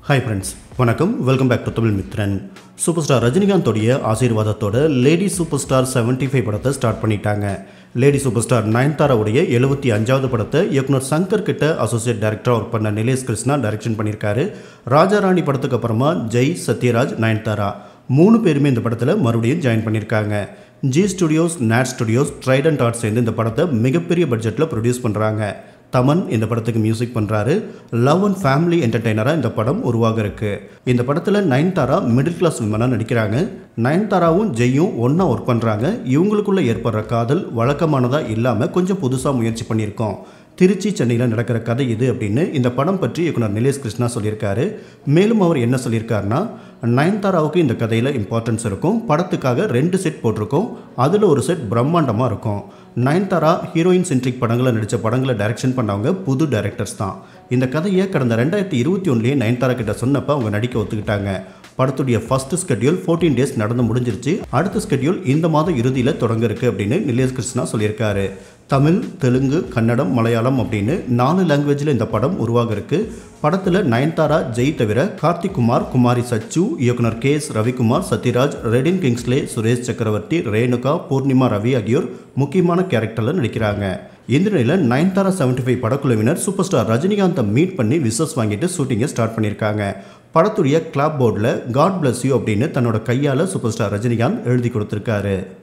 hi friends வணக்கம் welcome back to Tamil Mithran super star ரஜினிகாந்தோடைய ஆசீர்வாதத்தோட lady super star seventy five படத்தை ஸ்டார்ட் பண்ணிட்டாங்க லேடி சூப்பர் ஸ்டார் நயன்தாராவுடைய எழுபத்தி அஞ்சாவது படத்தை இயக்குனர் சங்கர் கிட்ட அசோசியேட் டைரக்டராக ஒர்க் பண்ண நிலேஷ் கிருஷ்ணா டைரக்ஷன் பண்ணியிருக்காரு ராஜாராணி படத்துக்கு அப்புறமா ஜெய் சத்யராஜ் நயன்தாரா மூணு பேருமே இந்த படத்தில் மறுபடியும் ஜாயின் பண்ணியிருக்காங்க ஜி ஸ்டுடியோஸ் நேட் ஸ்டுடியோஸ் ட்ரைடன்ட் ஆர்ட்ஸ் சேர்ந்து இந்த படத்தை மிகப்பெரிய பட்ஜெட்டில் ப்ரொடியூஸ் பண்ணுறாங்க தமன் இந்த படத்துக்கு மியூசிக் பண்ணுறாரு லவ் அண்ட் ஃபேமிலி என்டர்டெய்னராக இந்த படம் உருவாக இருக்கு இந்த படத்தில் நயன்தாரா மிடில் கிளாஸ் விமனாக நடிக்கிறாங்க நயன்தாராவும் ஜெய்யும் ஒன்றா ஒர்க் பண்ணுறாங்க இவங்களுக்குள்ளே ஏற்படுற காதல் வழக்கமானதாக இல்லாமல் கொஞ்சம் புதுசாக முயற்சி பண்ணியிருக்கோம் திருச்சி சென்னையில் நடக்கிற கதை இது அப்படின்னு இந்த படம் பற்றி இயக்குனர் நிலேஷ் கிருஷ்ணா சொல்லியிருக்காரு மேலும் அவர் என்ன சொல்லியிருக்காருன்னா நயன்தாராவுக்கு இந்த கதையில் இம்பார்ட்டன்ஸ் இருக்கும் படத்துக்காக ரெண்டு செட் போட்டிருக்கோம் அதில் ஒரு செட் பிரம்மாண்டமாக இருக்கும் நயன்தாரா ஹீரோயின் சென்ட்ரிக் படங்களை நடித்த படங்களை டைரக்ஷன் பண்ணவங்க புது டைரக்டர்ஸ் தான் இந்த கதையை கடந்த ரெண்டாயிரத்தி இருபத்தி ஒன்றுலேயே நயன்தாரா கிட்ட சொன்னப்போ அவங்க நடிக்க ஒத்துக்கிட்டாங்க படத்துடைய ஃபர்ஸ்ட் ஸ்கெட்யூல் ஃபோர்டீன் டேஸ் நடந்து முடிஞ்சிருச்சு அடுத்த ஸ்கெட்யூல் இந்த மாதம் இறுதியில் தொடங்க இருக்கு அப்படின்னு நிலேஷ் கிருஷ்ணா சொல்லியிருக்காரு தமிழ் தெலுங்கு கன்னடம் மலையாளம் அப்படின்னு நாலு லாங்குவேஜில் இந்த படம் உருவாக இருக்கு படத்தில் நயன்தாரா ஜெய் தவிர கார்த்திக் குமார் குமாரி சச்சு இயக்குனர் K S Ravikumar Sathyaraj Redin Kingsley Suresh Chakravarthy Renuka Purnima Ravi ஆகியோர் முக்கியமான கேரக்டரில் நடிக்கிறாங்க இந்த நிலையில் நயன்தாரா செவன்டி ஃபைவ் படக்குழுவினர் சூப்பர் ஸ்டார் ரஜினிகாந்தை மீட் பண்ணி விசஸ் வாங்கிட்டு ஷூட்டிங்கை ஸ்டார்ட் பண்ணியிருக்காங்க படத்துடைய கிளாப் போர்டில் காட் பிளஸ் யூ அப்படின்னு தன்னோட கையால் சூப்பர் ஸ்டார் ரஜினிகாந்த் எழுதி கொடுத்துருக்காரு